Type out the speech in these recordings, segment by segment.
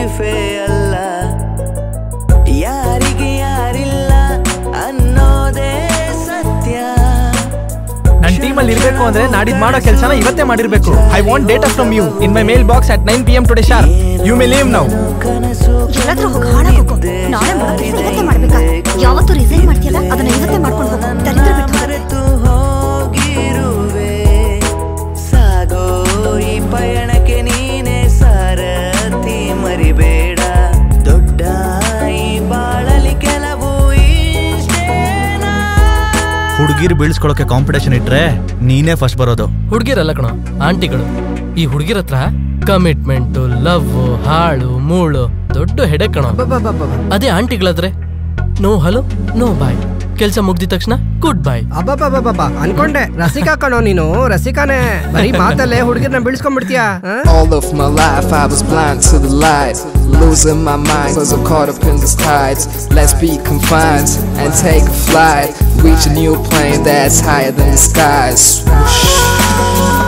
ಲೈಫೇ ಅಲ್ಲ ಯಾರಿಗೆ ಯಾರಿಲ್ಲ ಅನ್ನೋದೇ ಸತ್ಯ ನನ್ ಟೀಮಲ್ಲಿ ಇರ್ಬೇಕು ಅಂದ್ರೆ ನಾಡಿದ್ ಮಾಡೋ ಕೆಲಸನ ಇವತ್ತೇ ಮಾಡಿರ್ಬೇಕು I want data from you in my mailbox at nine P M today sharp you may leave now ಕನಸು ಎಲ್ಲಾದ್ರೂ ಹೋಗಿ ಹಾಳಾಗೋಗು ನಾಳೆ ಮಾಡೋ ಕೆಲ್ಸ ಇವತ್ತೇ ಮಾಡ್ಬೇಕಾ ಯಾವತ್ತು ರಿಸೈನ್ ಮಾಡ್ತೀಯಲ್ಲ ಅದನ್ನ ಇವತ್ತೇ ಮಾಡ್ಕೊಂಡು ಹೋಗು ದರಿದ್ರ ಬಿಟ್ಟು ಹೋಗುತ್ತೆ. ಮರೆತು ಹೋಗಿರುವೆ ಸಾಗೋ ಈ ಪಯಣಕ್ಕೆ ನೀನೆ ಸಾರಥಿ ಮರಿಬೇಡ ದೊಡ್ಡ ಈ ಬಾಳಲಿ ಕೆಲವು ಇಷ್ಟೇನಾ ಹುಡುಗಿರ್ ಬೀಳ್ಸ್ಕೊಳಕ್ಕೆ ಕಾಂಪಿಟೇಷನ್ ಇಟ್ರೆ ನೀನೇ ಫಸ್ಟ್ ಬರೋದು ಹುಡುಗಿರಲ್ಲ ಕಣ ಆಂಟಿಗಳು ಈ ಹುಡುಗಿರ ಹತ್ರ ಕಮಿಟ್ಮೆಂಟ್ ಲವ್ ಹಾಳು ಮೂಳು ದೊಡ್ಡ ಹೆಡೆ ಕಣ ಅದೇ ಆಂಟಿಗಳಾದ್ರೆ ನೋ ಹಲೋ ನೋ ಬಾಯ್ ಕೆಲಸ ಮುಗ್ದಿದ ತಕ್ಷಣ ಗುಡ್ ಬಾಯ್ ಅಬ್ಬಬ್ಬಬ್ಬಬ್ಬ ಅನ್ಕೊಂಡೆ ರಸಿಕಾ ಕಣೋ ನೀನು ರಸಿಕಾನೇ ಬರೀ ಮಾತಲ್ಲೇ ಹುಡುಗಿರ್ನ ಬೀಳ್ಸ್ಕೊಂಡ್ಬಿಡ್ತೀಯಾ ಆ? All of my life I was blind to the light Losing my mind cause I'm caught up in these tides Let's be confined and take a flight Reach a new plane that's higher than the skies Swoosh.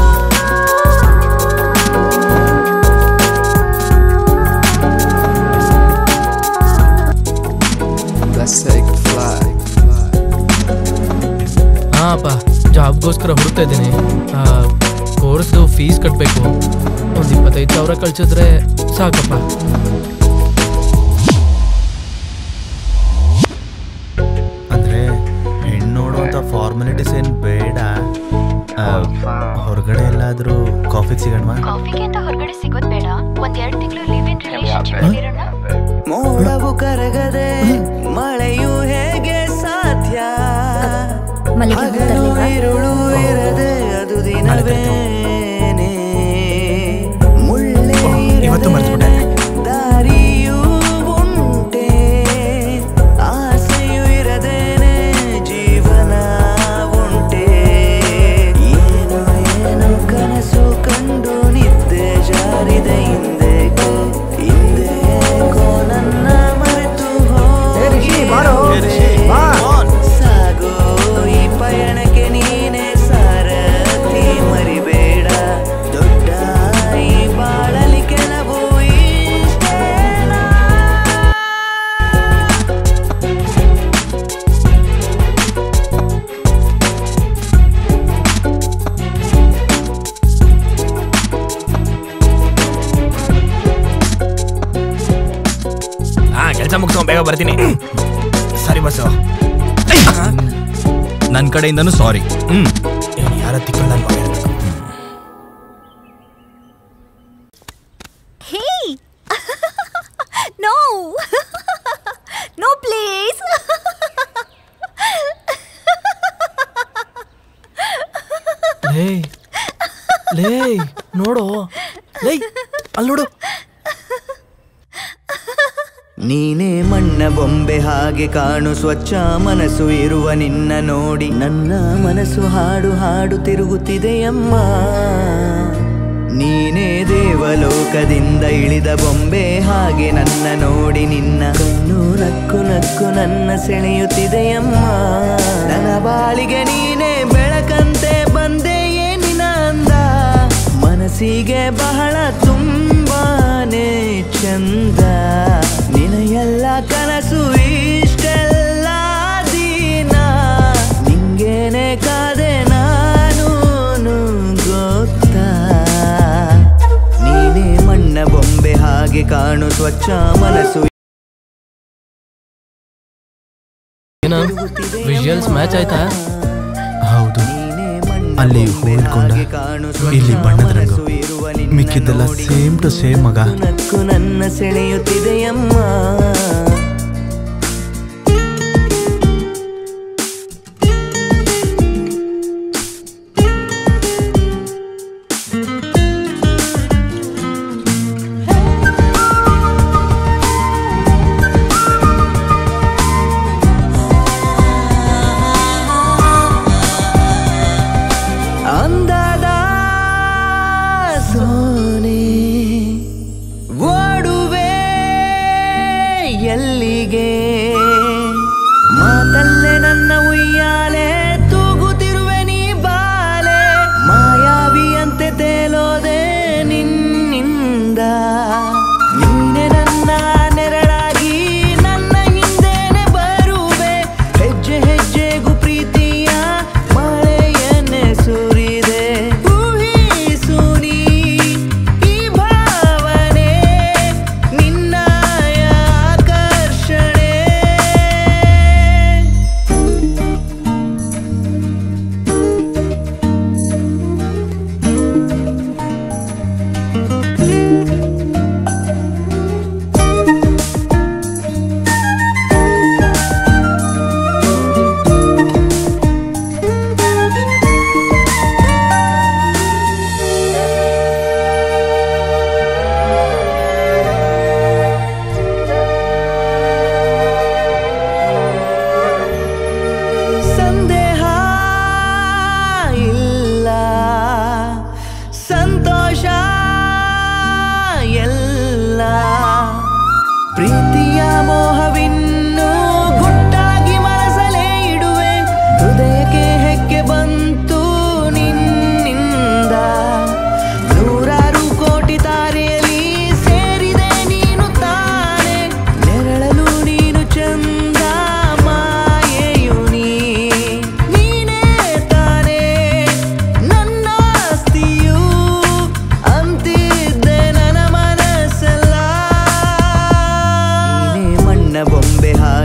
Let's take a flight ಹಾ ಅಪ್ಪ ಜಾಬ್ಗೋಸ್ಕರ ಹುಡುಕ್ತಾ ಇದ್ದೀನಿ ಕೋರ್ಸ್ದು fees ಕಟ್ಟಬೇಕು ಒಂದು ಇಪ್ಪತ್ತೈದು ಸಾವಿರ ಕಳ್ಸಿದ್ರೆ ಸಾಕಪ್ಪ ಅಂದ್ರೆ ಹೆಣ್ಣು ನೋಡುವಂತ ಫಾರ್ಮಾಲಿಟೀಸ್ ಏನ್ ಬೇಡ ಆ, ಹೊರಗಡೆ ಎಲ್ಲಾದ್ರೂ ಕಾಫಿ ಸಿಗೋಣವಾ ಕಾಫಿಗೆ ಅಂತ ಹೊರಗಡೆ ಸಿಗೋದ್ ಬೇಡ ಒಂದ್ ಎರಡ್ ತಿಂಗಳು ಲಿವ್ ಇನ್ ರಿಲೇಶನ್ಶಿಪ್ ಇರೋಣ ಮೋಡವು ಕರಗದೆ ಮಳೆಯು ಹೇಗೆ ಸಾಧ್ಯ ಮಲ್ಲಿಗೆ ಹೂ ಹಗಲು ತರ್ಲಿಲ್ವಾ? ಇರುಳು ಇರದೆ ಅದು ದಿನವೇನೆ ಮುಳ್ಳೆ ಇವತ್ತು ಇರದೆ ಮರ್ತ್ಬಿಟ್ಟೆ. ದಾರಿಯೂ ಉಂಟೆ ಆಸೆಯು ಇರದೇನೆ ಜೀವನ ಉಂಟೆ ಏನು ಏನು ಕನಸು ಕಂಡು ನಿದ್ದೆ ಜಾರಿದೆ ಹಿಂದೆಗೋ ಹಿಂದೆಗೋ ನನ್ನ ಮರೆತು ಏ ರಿಷಿ, ಬಾರೋ. ಬಾ. ಸಾಗೋ ಈ ಪಯಣಕ್ಕೆ ನೀನೆ ಸಾರಥಿ ಮರಿಬೇಡ ದೊಡ್ಡ ಈ ಬಾಳಲಿ ಕೆಲವು ಇಷ್ಟೇನಾ ಹಾ ಕೆಲಸ ಮುಗಿಸ್ಕೊಂಡು ಬೇಗ ಬರ್ತೀನಿ ಸರಿ ಬಸ್ಸು ನನ್ ಕಡೆಯಿಂದನೂ ಸಾರಿ ಹ್ಮ್ ಯಾರ ತಿಕ್ಕೊಳ್ಳ ಹೇ ನೋ ನೋ ಪ್ಲೀಸ್ ಲೇ ಲೇ ನೋಡು ಲೇ ಅಲ್ಲಿ ನೋಡು ನೀನೇ ಮಣ್ಣ ಬೊಂಬೆ ಹಾಗೆ ಕಾಣು ಸ್ವಚ್ಛ ಮನಸ್ಸು ಇರುವ ನಿನ್ನ ನೋಡಿ ನನ್ನ ಮನಸ್ಸು ಹಾಡು ಹಾಡು ತಿರುಗುತ್ತಿದೆಯಮ್ಮ ನೀನೇ ದೇವಲೋಕದಿಂದ ಇಳಿದ ಬೊಂಬೆ ಹಾಗೆ ನನ್ನ ನೋಡಿ ನಿನ್ನ ಕಣ್ಣು ನಕ್ಕು ನಕ್ಕು ನನ್ನ ಸೆಳೆಯುತ್ತಿದೆಯಮ್ಮ ನನ್ನ ಬಾಳಿಗೆ ನೀನೇ ಬೆಳಕಂತೆ ಬಂದೆ ಏನಿನ ಅಂದ ಮನಸ್ಸಿಗೆ ಬಹಳ ತುಂಬಾನೇ ಚಂದ ನಿನ ಎಲ್ಲ ಕನಸು ಇಷ್ಟೆಲ್ಲ ದಿನ ನಿಂಗೇನೆ ಕಾದೆ ನಾನು ಗೊತ್ತಾ ನೀನೇ ಮಣ್ಣ ಬೊಂಬೆ ಹಾಗೆ ಕಾಣು ಸ್ವಚ್ಛ ಮನಸ್ಸು ಏನ ವಿಜುವಲ್ಸ್ ಮ್ಯಾಚ್ ಆಯ್ತಾ ಹೌದು ಅಲ್ಲಿ ಹೂ ಇಟ್ಕೊಂಡ ಇಲ್ಲಿ ಬಣ್ಣದ ರಂಗು ಮಿಕ್ಕಿದ್ದೆಲ್ಲ ಸೇಮ್ ಟು ಸೇಮ್ ಮಗ ನಕ್ಕು ನನ್ನ ಸೆಳೆಯುತ್ತಿದೆಯಮ್ಮ ಅಂದದ ಸೋನೆ ಓಡುವೆ ಎಲ್ಲಿ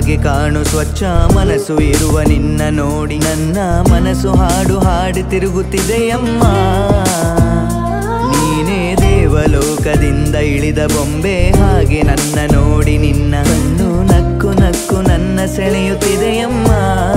ಹಾಗೆ ಕಾಣು ಸ್ವಚ್ಛ ಮನಸ್ಸು ಇರುವ ನಿನ್ನ ನೋಡಿ ನನ್ನ ಮನಸ್ಸು ಹಾಡು ಹಾಡಿ ತಿರುಗುತ್ತಿದೆಯಮ್ಮ ನೀನೇ ದೇವಲೋಕದಿಂದ ಇಳಿದ ಬೊಂಬೆ ಹಾಗೆ ನನ್ನ ನೋಡಿ ನಿನ್ನ ಕಣ್ಣು ನಕ್ಕು ನಕ್ಕು ನನ್ನ ಸೆಳೆಯುತ್ತಿದೆಯಮ್ಮ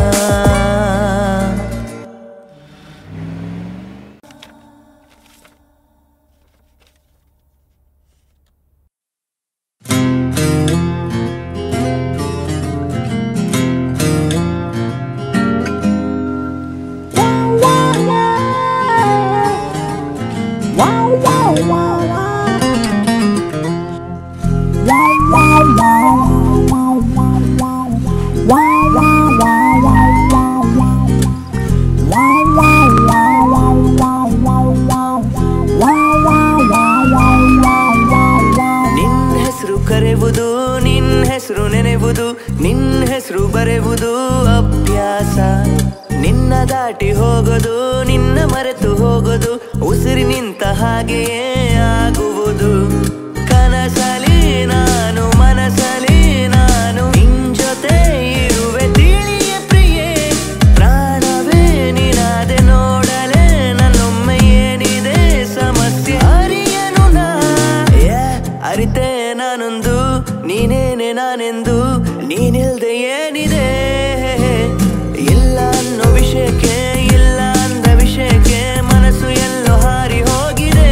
ನಿನ್ನ ಹೆಸರು ಕರೆವುದು ನಿನ್ನ ಹೆಸರು ನೆನೆವುದು ನಿನ್ನ ಹೆಸರು ಬರೆವುದು ಅಭ್ಯಾಸ ನಿನ್ನ ದಾಟಿ ಹೋಗೋದು ನಿನ್ನ ಮರೆತು ಹೋಗೋದು ಉಸಿರಿ ನಿಂತ ಹಾಗೆಯೇ ಆಗುವುದು ಕನಸಲಿ ನಾನು ಮನಸಲಿ ನಾನು ನಿನ್ ಜೊತೆ ಇರುವೆ ತಿಳಿಯ ಪ್ರಿಯೆ ಪ್ರಾಣವೇ ನೀನಾದೆ ನೋಡಲೇ ನನ್ನೊಮ್ಮೆ ಏನಿದೆ ಸಮಸ್ಯೆ ಅರಿಯನು ನಾ ಏ, ಅರಿತೆ ನಾನೊಂದು ನೀನೇನೆ ನಾನೆಂದು ನೀನಿಲ್ದೆ ಏನಿದೆ ಇಲ್ಲ ಅನ್ನೋ ವಿಷಯಕ್ಕೆ ಇಲ್ಲ ಅಂದ ವಿಷಯಕ್ಕೆ ಮನಸ್ಸು ಎಲ್ಲೋ ಹಾರಿ ಹೋಗಿದೆ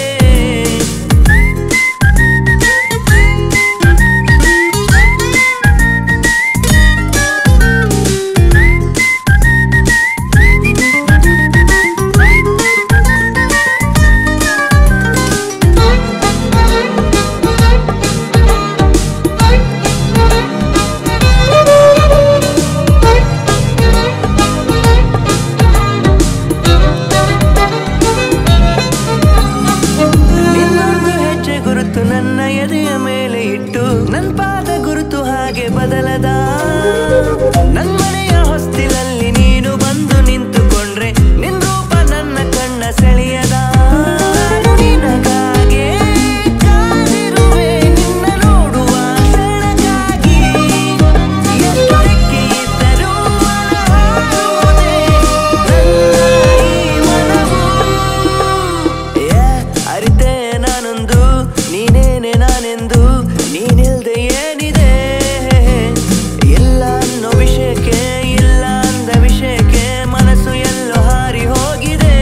ನಿನ್ನೊಂದು ಹೆಜ್ಜೆ ಗುರುತು ನನ್ನ ಎದೆಯ ಮೇಲೆ ಇಟ್ಟು ನನ್ನ ಪಾದ ಗುರುತು ಹಾಗೆ ಬದಲದ ನನ್ನ ಮನೆಯ ಹೊಸ್ತಿಲಲ್ಲಿ ನೀನು ಬಂದು ನಿಂತುಕೊಂಡ್ರೆ ನಿನ್ ರೂಪ ನನ್ನ ಕಣ್ಣ ಸೆಳೆಯದ ನಾನು ನಿನಗಾಗೆ ಕಾದಿರುವೆ ನಿನ್ನ ನೋಡುವ ಸೆಳಗಾಗಿ ಎಷ್ಟು ರೆಕ್ಕೆ ಇದ್ದರೂ ಅಲಹಾರುವುದೇ ನನ್ನ ಈ ಮನವು ಏ, ಅರಿತೆ ನಾನೊಂದು ನೀನೇನೆ ನಾನೆಂದು ನೀನಿಲ್ದೆ ಏನಿದೆ ಇಲ್ಲ ಅನ್ನೋ ವಿಷಯಕ್ಕೆ ಇಲ್ಲ ಅಂದ ವಿಷಯಕ್ಕೆ ಮನಸ್ಸು ಎಲ್ಲೋ ಹಾರಿ ಹೋಗಿದೆ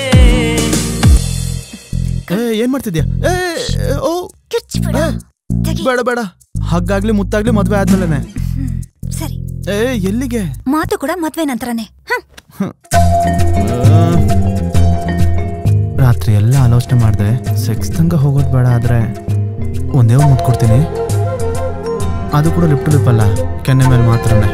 ಏ ಏನ್ ಮಾಡ್ತಿದ್ಯಾ ಏ ಏ, ಓ ಕಿರ್ಚ್ಬಿಡು. ಏ, ತೆಗಿ. ಬೇಡ ಬೇಡ ಹಗ್ಗಾಗ್ಲಿ ಮುತ್ತಾಗ್ಲಿ ಮದ್ವೆ ಆದ್ಮೇಲೆನೆ ಸರಿ ಏ ಎಲ್ಲಿಗೆ ಮಾತು ಕೂಡ ಮದ್ವೆ ನಂತರನೇ ಹ್ಮ್ ರಾತ್ರಿ ಎಲ್ಲ ಆಲೋಚನೆ ಮಾಡಿದೆ ಸೆಕ್ಸ್ ತನಕ ಹೋಗೋದು ಬೇಡ ಆದ್ರೆ ಒಂದೇ ಒಂದು ಮುದ್ದು ಕೊಡ್ತೀನಿ ಅದು ಕೂಡ ಲಿಪ್ ಟು ಲಿಪ್ ಅಲ್ಲ ಕೆನ್ನೆ ಮೇಲೆ ಮಾತ್ರನೇ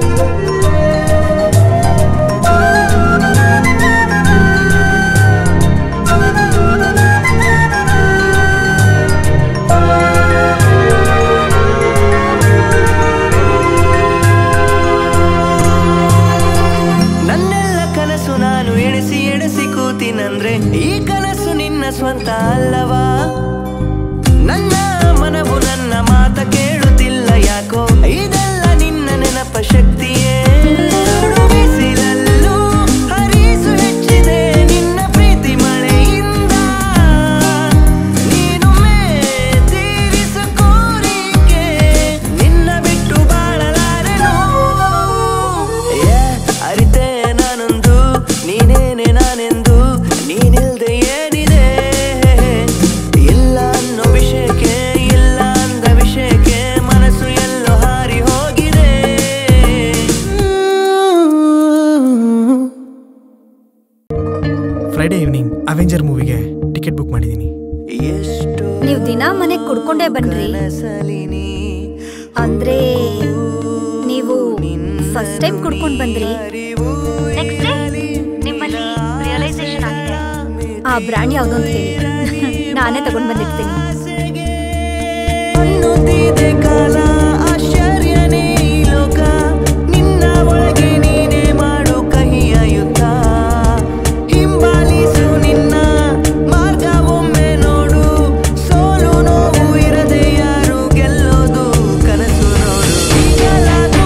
ನನ್ನೆಲ್ಲ ಕನಸು ನಾನು ಎಣಿಸಿ ಎಣಿಸಿ ಕೂತಿನಂದ್ರೆ ಈ ಕನಸು ನಿನ್ನ ಸ್ವಂತ ಅಲ್ಲವಾ ನನ್ನ ಮನವು ನನ್ನ ಮಾತ ಕೇಳುತ್ತಿಲ್ಲ ಯಾಕೋ ಇದೆಲ್ಲ ನಿನ್ನ ನೆನಪ ಶಕ್ತಿಯೇ ಸುಡು ಬಿಸಿಲಲ್ಲೂ ಹರಿಸು ಹೆಚ್ಚಿದೆ ನಿನ್ನ ಪ್ರೀತಿ ಮಳೆಯಿಂದ ನೀನು ತೀರಿಸು ಕೋರಿಕೆ ನಿನ್ನ ಬಿಟ್ಟು ಬಾಳಲಾರೆನು ಏ, ಅರಿತೆ ನಾನೊಂದು ನೀನೇನೆ ನಾನೆಂದು ನೀನಿಲ್ದೆ ಏನಿದೆ ಇಲ್ಲ ಅನ್ನೋ ವಿಷಯಕ್ಕೆ ಇಲ್ಲ ಅಂದ ವಿಷಯಕ್ಕೆ ಮನಸ್ಸು ಎಲ್ಲೋ ಹಾರಿ ಹೋಗಿದೆ ಫ್ರೈಡೇ ಈವ್ನಿಂಗ್ ಅವೆಂಜರ್ ಮೂವಿಗೆ ಟಿಕೆಟ್ ಬುಕ್ ಮಾಡಿದ್ದೀನಿ ಎಷ್ಟು ನೀವ್ ದಿನ ಮನೆಗ್ ಕುಡ್ಕೊಂಡೇ ಬನ್ರಿ ಕನಸಲಿನಿ ಅಂದ್ರೆ ನೀವು ಫಸ್ಟ್ ಟೈಮ್ ಕುಡ್ಕೊಂಡ್ ಬಂದ್ರಿ ನೆಕ್ಸ್ಟ್ ಡೇ ನಿಮ್ಮಲ್ಲಿ ರಿಯಲೈಸೇಷನ್ ಆಗಿದೆ ಆ ಬ್ರ್ಯಾಂಡ್ ಯಾವ್ದು ಅಂತ ಹೇಳಿ ನಾನೇ ತಗೊಂಡ್ ಬಂದಿರ್ತೀನಿ ಅನ್ನುತ್ತಿದೆ ಕಾಲ ಆಶ್ಚರ್ಯನೇ ಈ ಲೋಕ ನಿನ್ನ ಒಳಗೆ ನೀನೇ ಮಾಡು ಕಹಿಯ ಯುದ್ಧ ಹಿಂಬಾಲಿಸು ನಿನ್ನ ಮಾರ್ಗ ಒಮ್ಮೆ ನೋಡು ಸೋಲು ನೋವು ಇರದೆ ಯಾರು ಗೆಲ್ಲೋದು ಕನಸು ನೋಡು ಈಗಲಾದ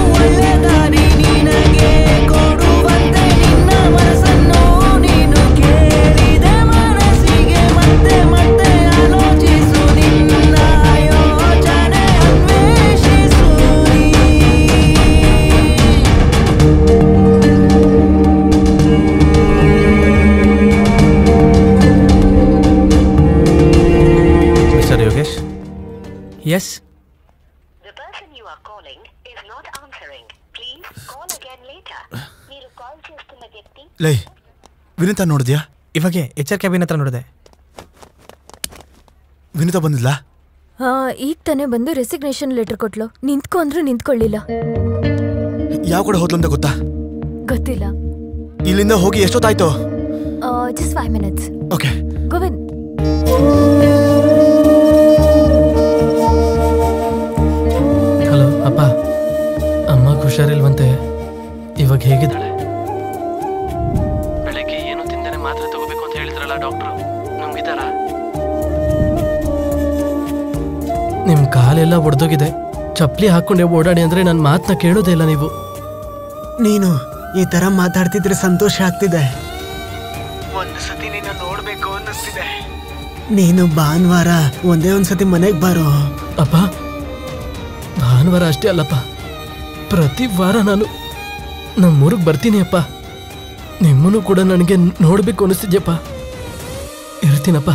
yes The person you are calling is not answering. Please call again later. మీరు కాల్ చేస్తున్న వ్యక్తి ಲೇ ವಿನಿತಾ ನೋಡಿದ್ಯಾ ಇವಾಗೆ ಎಚ್ ಆರ್ ಕ್ಯಾಬಿನ್ ಹತ್ರ ನೋಡಿದೆ ವಿನಿತಾ ಬಂದಿಲ್ಲ ಹಾ ಈಗ ತಾನೇ ಬಂದು ರೆಸಿಗ್ನೇಷನ್ ಲೆಟರ್ ಕೊಟ್ಲು ನಿಂತ್ಕೊ ಅಂದ್ರೂ ನಿಂತ್ಕೊಳ್ಳಿಲ್ಲ ಯಾವ ಕಡೆ ಹೋದ್ಲು ಅಂತ ಗೊತ್ತಾ ಗೊತ್ತಿಲ್ಲ ಇಲ್ಲಿಂದ ಹೋಗಿ ಎಷ್ಟೊತ್ತಾಯ್ತು just five minutes okay Govind hello ಅಪ್ಪ ಅಮ್ಮ ಹುಷಾರಿಲ್ವಂತೆ ಇವಾಗ ಹೇಗಿದ್ದಾಳೆ ಬೆಳಗ್ಗೆ ಏನು ತಿಂದೇನೆ ಮಾತ್ರೆ ತಗೋಬೇಕು ಅಂತ ಹೇಳಿದ್ರಲ್ಲ ಡಾಕ್ಟ್ರು ನುಂಗಿದಾರ ನಿಮ್ ಕಾಲೆಲ್ಲ ಒಡೆದೋಗಿದೆ ಚಪ್ಲಿ ಹಾಕೊಂಡೆ ಓಡಾಡಿ ಅಂದ್ರೆ ನನ್ನ ಮಾತನ್ನ ಕೇಳೋದೇ ಇಲ್ಲ ನೀವು ನೀನು ಈ ತರ ಮಾತಾಡ್ತಿದ್ರೆ ಸಂತೋಷ ಆಗ್ತಿದೆ ಒಂದು ಸತಿ ನಿನ್ನ ನೋಡ್ಬೇಕು ಅನ್ನಿಸ್ತಿದೆ ನೀನು ಭಾನುವಾರ ಒಂದೇ ಒಂದ್ಸತಿ ಮನೆಗೆ ಬಾರೋ ಅಪ್ಪ ಭಾನುವಾರ ಅಷ್ಟೇ ಅಲ್ಲಪ್ಪ ಪ್ರತಿ ವಾರ ನಾನು ನಮ್ಮೂರಿಗೆ ಬರ್ತೀನಿ ಅಪ್ಪ ನಿಮ್ಮನ್ನು ಕೂಡ ನನಗೆ ನೋಡಬೇಕು ಅನಿಸ್ತಿದ್ಯಪ್ಪ ಇರ್ತೀನಪ್ಪ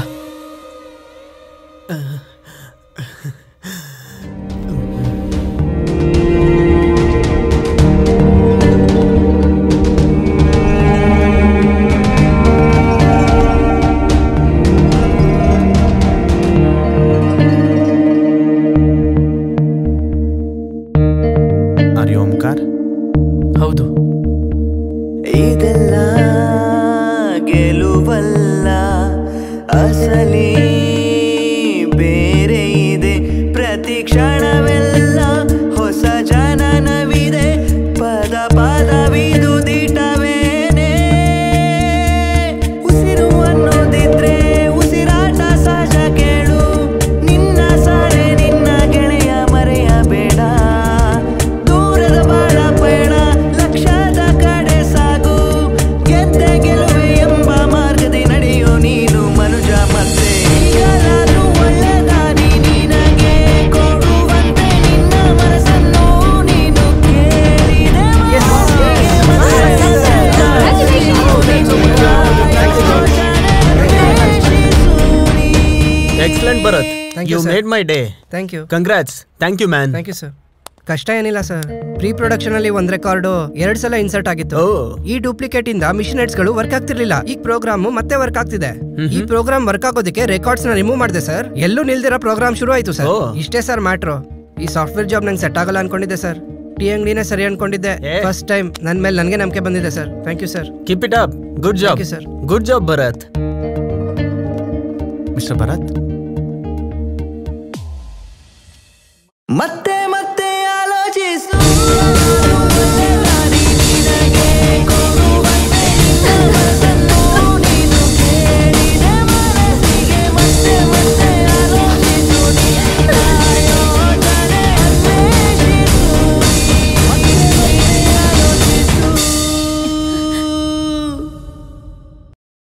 ಆರ್ ಯು ಓಂಕಾರ್ ಹೌದು ಇದೆಲ್ಲ ಗೆಲುವಲ್ಲ ಅಸಲಿ ಬೇರೆ ಇದೆ ಪ್ರತಿ ಕ್ಷಣವೆಲ್ಲ ಹೊಸ ಜನನವಿದೆ ಪದ ಪದವಿದು ದಿಟವೇನೆ ಉಸಿರು ಅನ್ನೋದಿದ್ರೆ ಉಸಿರಾಟ ಸಹಜ ಕೇಳು ನಿನ್ನ ಸಾರೆ ನಿನ್ನ ಗೆಳೆಯ ಮರೆಯಬೇಡ ದೂರದ ಬಾಳ ಪಯಣ ಲಕ್ಷ್ಯದ ಕಡೆ ಸಾಗು ಗೆದ್ದೆ ಗೆಲುವೆ ಎಂಬ ಮಾರ್ಗದಿ ನಡೆಯೋ ನೀನು ಮನುಜ ಮತ್ತೆ ಈಗಲಾದ್ರೂ ಒಳ್ಳೆ ದಾರಿ ನಿನಗೆ ಕೊಡುವಂತೆ ನಿನ್ನ ಮನಸ್ಸನ್ನು ನೀನು ಕೇಳಿದೆ excellent Bharat Thank you you, sir. Made my day thank you congrats thank you man thank you sir ಕಷ್ಟ ಏನಿಲ್ಲ ಸರ್ ಪ್ರೀ ಪ್ರೊಡಕ್ಷನ್ ಅಲ್ಲಿ ಒಂದ್ ರೆಕಾರ್ಡ್ ಎರಡ್ ಸಲ ಇನ್ಸರ್ಟ್ ಆಗಿತ್ತು ಓ. ಈ ಡೂಪ್ಲಿಕೇಟ್ ಇಂದ ಮಿಷನ್ ಗಳು ವರ್ಕ್ ಆಗ್ತಿರ್ಲಿಲ್ಲ ಈ ಪ್ರೋಗ್ರಾಮ್ ಮತ್ತೆ ವರ್ಕ್ ಆಗ್ತಿದೆ ಈ ಪ್ರೋಗ್ರಾಮ್ ವರ್ಕ್ ಆಗೋದಕ್ಕೆ ರೆಕಾರ್ಡ್ಸ್ ನ ರಿಮೂವ್ ಮಾಡಿದೆ ಸರ್ ಎಲ್ಲೂ ನಿಲ್ದಿರೋ ಪ್ರೋಗ್ರಾಮ್ ಶುರು ಆಯ್ತು ಸರ್ ಓ. ಇಷ್ಟೇ ಸರ್ ಮ್ಯಾಟ್ರು ಈ ಸಾಫ್ಟ್ವೇರ್ ಜಾಬ್ ನಂಗೆ ಸೆಟ್ ಆಗಲ್ಲ ಅನ್ಕೊಂಡಿದ್ದೆ ಸರ್ ಟೀ ಅಂಗಡಿನೇ ಸರಿ ಅನ್ಕೊಂಡಿದ್ದೆ ಏ. ಫಸ್ಟ್ ಟೈಮ್ ನನ್ ಮೇಲೆ ನನಗೆ ನಂಬಿಕೆ ಬಂದಿದೆ sir thank you sir keep it up good job you, sir. Good job Bharat mister Bharat